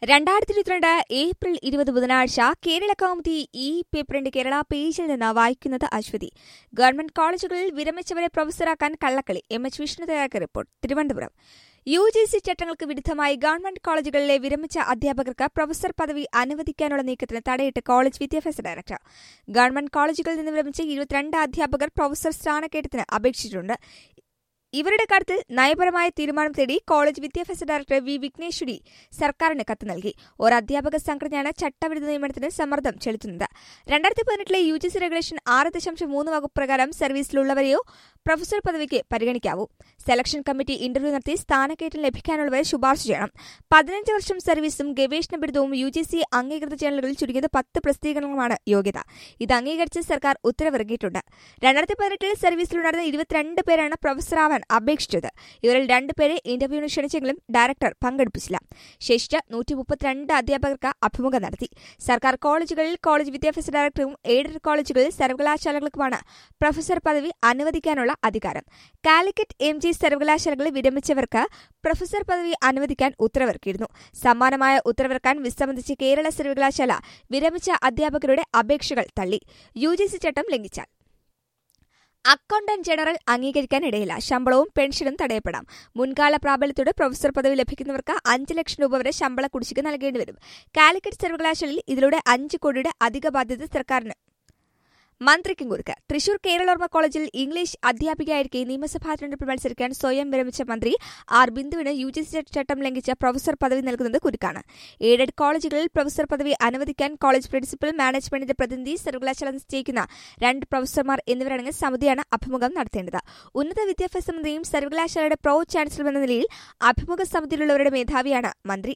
രണ്ടായിരത്തി ഇരുപത്തിരണ്ട് ഏപ്രിൽ ഇരുപത് ബുധനാഴ്ച കേരള കൗമുദി ഈ പേപ്പറിന്റെ കേരള പേജിൽ നിന്ന് വായിക്കുന്നത് അശ്വതി ഗവൺമെന്റ് കോളേജുകളിൽ വിരമിച്ചവരെ പ്രൊഫസറാക്കാൻ കള്ളക്കളി എം എച്ച് വിഷ്ണു തയ്യാറാക്കിയ report Thiruvananthapuram U G C ചട്ടങ്ങൾക്ക് വിരുദ്ധമായി ഗവൺമെന്റ് കോളേജുകളിലെ വിരമിച്ച അധ്യാപകർക്ക് പ്രൊഫസർ പദവി അനുവദിക്കാനുള്ള നീക്കത്തിന് തടയിട്ട് കോളേജ് വിദ്യാഭ്യാസ ഡയറക്ടർ ഗവൺമെന്റ് കോളേജുകളിൽ നിന്ന് വിരമിച്ച ഇരുപത്തിരണ്ട് അധ്യാപകർ പ്രൊഫസർ സ്ഥാനക്കയറ്റത്തിന് അപേക്ഷിച്ചിട്ടുണ്ട് ഇവരുടെ കാര്യത്തിൽ നയപരമായ തീരുമാനം തേടി കോളേജ് വിദ്യാഭ്യാസ ഡയറക്ടർ വി വിഘ്നേശ്വരി സർക്കാരിന് കത്ത് നൽകി ഒരു അധ്യാപക സംഘടനയാണ് ചട്ടവിരുദ്ധ നിയമനത്തിന് സമ്മർദ്ദം ചെലുത്തുന്നത് രണ്ടായിരത്തി പതിനെട്ടിലെ യു ജി സി റെഗുലേഷൻ ആറ് ദശാംശം മൂന്ന് വകുപ്പ് പ്രകാരം സർവീസിലുള്ളവരെയോ പ്രൊഫസർ പദവിക്ക് പരിഗണിക്കാവൂ സെലക്ഷൻ കമ്മിറ്റി ഇന്റർവ്യൂ നടത്തി സ്ഥാനക്കയറ്റം ലഭിക്കാനുള്ളവരെ ശുപാർശ ചെയ്യണം പതിനഞ്ച് വർഷം സർവീസും ഗവേഷണ ബിരുദവും യു ജി സി അംഗീകൃത ജേണലുകളിൽ ചുരുങ്ങിയത് പത്ത് പ്രസിദ്ധീകരണങ്ങളുമാണ് യോഗ്യത ഇത് അംഗീകരിച്ച് സർക്കാർ ഉത്തരവിറക്കിയിട്ടുണ്ട് രണ്ടായിരത്തി പതിനെട്ടിൽ സർവീസിലുണ്ടായിരുന്ന ഇരുപത്തിരണ്ട് പേരാണ് പ്രൊഫസറാവാൻ അപേക്ഷിച്ചത് ഇവരിൽ രണ്ടുപേരെ ഇന്റർവ്യൂവിന് ക്ഷണിച്ചെങ്കിലും ഡയറക്ടർ പങ്കെടുപ്പിച്ചില്ല ശേഷിച്ച നൂറ്റി മുപ്പത്തിരണ്ട് അധ്യാപകർക്ക് അഭിമുഖം നടത്തി സർക്കാർ കോളേജുകളിൽ കോളേജ് വിദ്യാഭ്യാസ ഡയറക്ടറും എയ്ഡഡ് കോളേജുകളിൽ സർവകലാശാലകൾക്കുമാണ് പ്രൊഫസർ പദവി അനുവദിക്കാനുള്ള അധികാരം കാലിക്കറ്റ് എം ജി സർവകലാശാലകളിൽ വിരമിച്ചവർക്ക് പ്രൊഫസർ പദവി അനുവദിക്കാൻ ഉത്തരവിറക്കിയിരുന്നു സമാനമായ ഉത്തരവിറക്കാൻ വിസമ്മതിച്ച് കേരള സർവകലാശാല വിരമിച്ച അധ്യാപകരുടെ അപേക്ഷകൾ തള്ളി യു ജി സി ചട്ടം ലംഘിച്ചാൽ അക്കൌണ്ടന്റ് ജനറൽ അംഗീകരിക്കാനിടയില്ല ശമ്പളവും പെൻഷനും തടയപ്പെടാം മുൻകാല പ്രാബല്യത്തോടെ പ്രൊഫസർ പദവി ലഭിക്കുന്നവർക്ക് അഞ്ച് ലക്ഷം രൂപ വരെ ശമ്പള കുടിശ്ശിക നൽകേണ്ടി വരും കാലിക്കറ്റ് സർവകലാശാലയിൽ ഇതിലൂടെ അഞ്ച് കോടിയുടെ അധിക ബാധ്യത സർക്കാരിന് മന്ത്രിക്കും കുറുക്ക് തൃശൂർ കേരളോർമ്മ കോളേജിൽ ഇംഗ്ലീഷ് അധ്യാപികയായിരിക്കെ നിയമസഭാ തെരഞ്ഞെടുപ്പിൽ മത്സരിക്കാൻ സ്വയം വിരമിച്ച മന്ത്രി ആർ ബിന്ദുവിന് യു ജി സി ചട്ടം ലംഘിച്ച പ്രൊഫസർ പദവി നൽകുന്നത് കുരുക്കാണ് എയ്ഡഡ് കോളേജുകളിൽ പ്രൊഫസർ പദവി അനുവദിക്കാൻ കോളേജ് പ്രിൻസിപ്പൽ മാനേജ്മെന്റിന്റെ പ്രതിനിധി സർവകലാശാല നിശ്ചയിക്കുന്ന രണ്ട് പ്രൊഫസർമാർ എന്നിവരടങ്ങിയ സമിതിയാണ് അഭിമുഖം നടത്തേണ്ടത് ഉന്നത വിദ്യാഭ്യാസ മന്ത്രിയും സർവകലാശാലയുടെ പ്രോ ചാൻസലർ എന്ന നിലയിൽ അഭിമുഖ സമിതിയിലുള്ളവരുടെ മേധാവിയാണ് മന്ത്രി